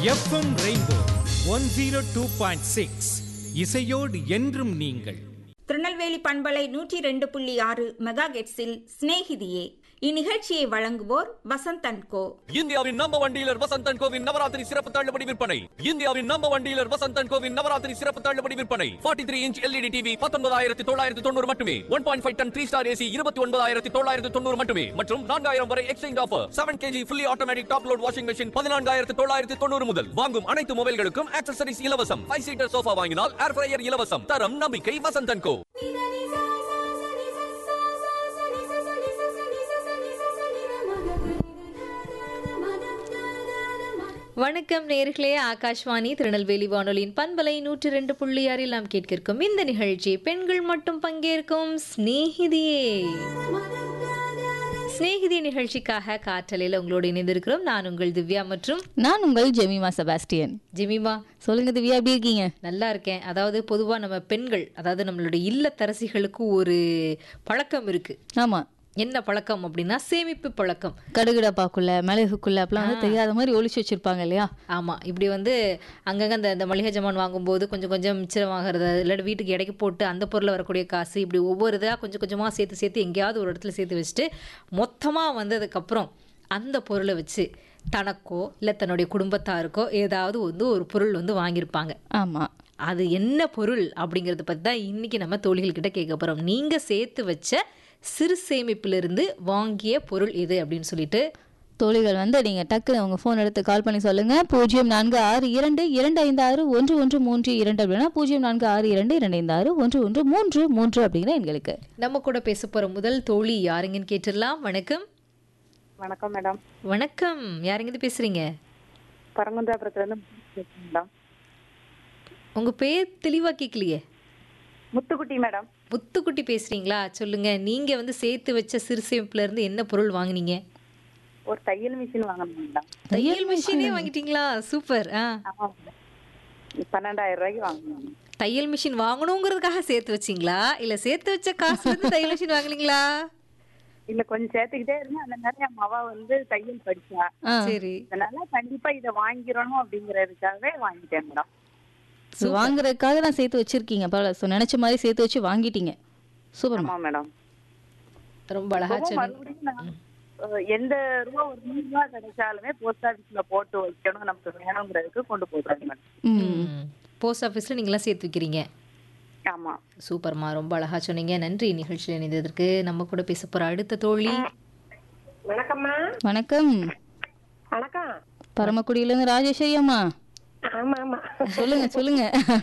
FM Rainbow one zero two point six இசையோடு என்றும் நீங்கள் திருநெல்வேலி பண்பலை நூற்றி ரெண்டு புள்ளி ஆறு மெகா கெட்ஸில் சிநேகிதியே இந்நிகழ்ச்சியை வழங்குவோர் வசந்தன் கோ இந்தியாவின் நம்ப வண்டியிலர் வசந்தன் கோவின் நவராத்திரி சிறப்பு தள்ளுபடி விற்பனை இந்தியாவின் நம்ப வண்டியிலர் வசந்தன் கோவின் நவராத்திரி சிறப்பு தள்ளுபடி விற்பனை 43 த்ரீ இன்ச் எல்இடி டிவி பத்தொன்பதாயிரத்தி தொள்ளாயிரத்தி தொண்ணூறு மட்டுமே one point five ton three star AC இருபத்தி ஒன்பதாயிரத்தி தொள்ளாயிரத்தி தொண்ணூறு மட்டுமே மற்றும் நான்காயிரம் வரை exchange offer seven KG fully automatic top load washing machine பதினான்காயிரத்தி தொள்ளாயிரத்தி தொண்ணூறு முதல் வாங்கும் அனைத்து மொபைல்களுக்கும் ஆக்சசரிஸ் இலவசம் ஃபைவ் சீட்டர் சோஃபா வாங்கினால் ஏர் ஃப்ரையர் இலவசம் தரம் நம்பிக்கை வசந்தன் கோ வணக்கம் நேர்களே ஆகாஷ்வாணி திருநெல்வேலி வானொலியின் பண்பலை நூற்றி ரெண்டு புள்ளி ஆறில் நாம் கேட்கிருக்கும் இந்த நிகழ்ச்சி பெண்கள் மட்டும் பங்கேற்கும் சிநேகிதியே சிநேகிதி நிகழ்ச்சிக்காக காற்றலையில் உங்களோடு இணைந்திருக்கிறோம் நான் உங்கள் திவ்யா மற்றும் நான் உங்கள் ஜெமிமா செபாஸ்டியன் ஜிமிமா சொல்லுங்க திவ்யா எப்படி இருக்கீங்க நல்லா இருக்கேன் அதாவது பொதுவாக நம்ம பெண்கள் அதாவது நம்மளுடைய இல்லத்தரசிகளுக்கு ஒரு பழக்கம் இருக்கு ஆமா என்ன பழக்கம் அப்படின்னா சேமிப்பு பழக்கம் கடுகுடப்பாக்குள்ள மிளகுக்குள்ள அப்பெல்லாம் வந்து தெரியாத மாதிரி ஒளிச்சு வச்சிருப்பாங்க இல்லையா ஆமாம் இப்படி வந்து அங்கங்கே அந்த இந்த மளிகை ஜாமான் வாங்கும்போது கொஞ்சம் கொஞ்சம் மிச்சமாகிறது இல்லாட்டி வீட்டுக்கு எடைக்கு போட்டு அந்த பொருளில் வரக்கூடிய காசு இப்படி ஒவ்வொரு இதாக கொஞ்சம் கொஞ்சமாக சேர்த்து சேர்த்து எங்கேயாவது ஒரு இடத்துல சேர்த்து வச்சுட்டு மொத்தமாக வந்ததுக்கப்புறம் அந்த பொருளை வச்சு தனக்கோ இல்லை தன்னுடைய குடும்பத்தாருக்கோ ஏதாவது வந்து ஒரு பொருள் வந்து வாங்கியிருப்பாங்க ஆமா அது என்ன பொருள் அப்படிங்கிறத பற்றி தான் இன்றைக்கி நம்ம தோழிகள்கிட்ட கேட்க போகிறோம் நீங்கள் சேர்த்து வச்ச சிறு சேமிப்பிலிருந்து வாங்கிய பொருள் இது அப்படின்னு சொல்லிட்டு தோழிகள் வந்து நீங்க டக்குன்னு உங்க ஃபோன் எடுத்து கால் பண்ணி சொல்லுங்க பூஜ்ஜியம் நான்கு ஆறு இரண்டு இரண்டு ஐந்து ஆறு ஒன்று ஒன்று மூன்று இரண்டு அப்படின்னா பூஜ்ஜியம் நான்கு ஆறு இரண்டு இரண்டு ஐந்து ஆறு ஒன்று ஒன்று மூன்று மூன்று அப்படிங்கிற எங்களுக்கு நம்ம கூட பேச போகிற முதல் தோழி யாருங்கன்னு கேட்டுடலாம் வணக்கம் வணக்கம் மேடம் வணக்கம் யாருங்கிட்ட பேசுறீங்க பரங்குந்தாபுரத்துலேருந்து மேடம் உங்க பேர் தெளிவா கேட்கலையே முத்துக்குட்டி மேடம் முத்துக்குட்டி பேசுறீங்களா சொல்லுங்க நீங்க வந்து சேர்த்து வச்ச சிறு சேமிப்புல இருந்து என்ன பொருள் வாங்குனீங்க ஒரு தையல் மிஷின் வாங்கணும் மேடம் தையல் மிஷினே வாங்கிட்டீங்களா சூப்பர் ஆ ஆமாம் மேடம் பன்னெண்டாயிரம் ரூபாய்க்கு வாங்கணும் தையல் மிஷின் வாங்கணுங்கிறதுக்காக சேர்த்து வச்சீங்களா இல்ல சேர்த்து வச்ச காசுல இருந்து தையல் மிஷின் வாங்குனீங்களா இல்ல கொஞ்சம் சேர்த்துக்கிட்டே இருந்தேன் அந்த நேரம் என் மவா வந்து தையல் படிச்சா ஆ, சரி அதனால கண்டிப்பா இதை வாங்கிடணும் அப்படிங்கறதுக்காகவே வாங்கிட்டேன் மேடம் so வாங்குறதுக்காக நான் சேர்த்து வச்சிருக்கீங்க பரவாயில்ல ஸோ நினைச்ச மாதிரி சேர்த்து வச்சு வாங்கிட்டீங்க சூப்பர்மா ஆமா மேடம் ரொம்ப அழகா அப்பவும் சொன்னீங்க மறுபடியும் நான் அஹ், எந்த ரூபா ஒரு நூறு ரூபா கிடைச்சாலுமே போஸ்ட் ஆபீஸ்ல போட்டு வைக்கணும் நமக்கு வேணுங்கிறதுக்கு கொண்டு போடுறாங்க மேடம் ம் போஸ்ட் ஆஃபீஸில் நீங்களாம் சேர்த்து வைக்கிறீங்க ஆமா சூப்பர்மா ரொம்ப அழகா சொன்னீங்க நன்றி நிகழ்ச்சியில் இணைந்ததற்கு நம்ம கூட பேச போற அடுத்த தோழி வணக்கம்மா வணக்கம் வணக்கம் பரமக்குடியிலேருந்து ராஜேஸ்வரி அம்மா ஆமா ஆமா சொல்லுங்க சொல்லுங்க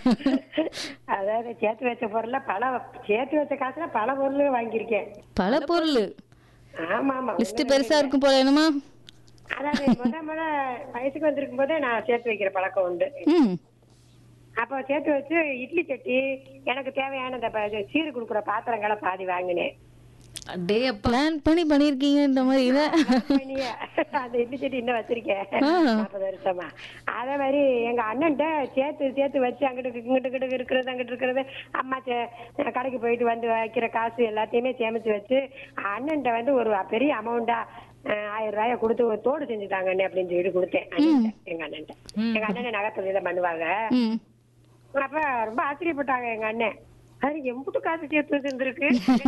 அதாவது சேர்த்து வச்ச பொருள்ல பல சேர்த்து வச்ச காசுல பல பொருள் வாங்கியிருக்கேன் பல பொருள் ஆமா ஆமா லிஸ்ட் பெருசா இருக்கும் போல என்னமா அதாவது முத முத வயசுக்கு வந்திருக்கும் போதே நான் சேர்த்து வைக்கிற பழக்கம் உண்டு ம் அப்போ சேர்த்து வச்சு இட்லி சட்டி எனக்கு தேவையான இந்த ப- இது சீரு கொடுக்குற பாத்திரங்களை பாதி வாங்கினேன் அடே அப்பா பிளான் பண்ணி பண்ணியிருக்கீங்கன்ற மாதிரி இதை பண்ணியே. அந்த இட்லி சட்டி இன்னும் வச்சிருக்கேன் ஆ. நாற்பது வருஷமா அதே மாதிரி எங்க அண்ணன்ட்ட சேர்த்து சேர்த்து வச்சு அங்கிட்டு இங்கிட்டு கிட்ட இருக்கிறது அங்கிட்டு இருக்கிறது அம்மா சே- கடைக்கு போயிட்டு வந்து வைக்கிற காசு எல்லாத்தையுமே சேமிச்சு வச்சு அண்ணன்ட்ட வந்து ஒரு பெரிய அமௌண்டா ஆயிரம் ரூபாய கொடுத்து ஒரு தோடு செஞ்சுட்டாங்க அண்ணே அப்படின்னு சொல்லிட்டு கொடுத்தேன் அண்ணன்ட்ட, எங்க அண்ணன்ட்ட எங்க அண்ணன் நகைத்தொழில் தான் பண்ணுவாங்க ம் அப்ப ரொம்ப ஆச்சரியப்பட்டாங்க எங்க அண்ணன் அது எம்புட்டு காசு சேர்த்து வச்சிருந்திருக்கு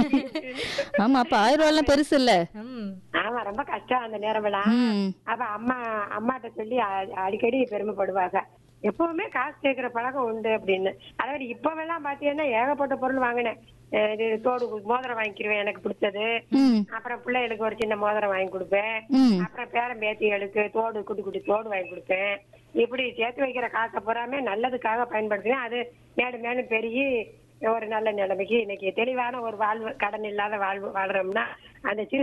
ஆமா அப்ப ஆயிரம் ரூபாய்லாம் பெருசு இல்ல ம் ஆமா ரொம்ப கஷ்டம் அந்த நேரமெல்லாம் ம் அப்ப அம்மா அம்மாட்ட சொல்லி அ- அடிக்கடி பெருமைப்படுவாங்க எப்பவுமே காசு கேட்கிற பழக்கம் உண்டு அப்படின்னு அதாவது இப்பவெல்லாம் பாத்தீங்கன்னா ஏகப்பட்ட பொருள் வாங்கினேன் அஹ் இது தோடு கு- மோதிரம் வாங்கிக்கிருவேன் எனக்கு பிடிச்சது ம் அப்புறம் பிள்ளைகளுக்கு ஒரு சின்ன மோதிரம் வாங்கி கொடுப்பேன் ம் அப்புறம் பேரன் பேத்திகளுக்கு தோடு குட்டி குட்டி தோடு வாங்கி கொடுப்பேன் இப்படி சேர்த்து வைக்கிற காசை பூராமே நல்லதுக்காக பயன்படுத்துவேன் அது மேடு மேலும் பெருகி ஒரு நல்ல நிலைமைக்கு இன்னைக்கு தெளிவான ஒரு வாழ்வு கடன் இல்லாத வாழ்வு வாழ்றோம்னா அந்த சிறு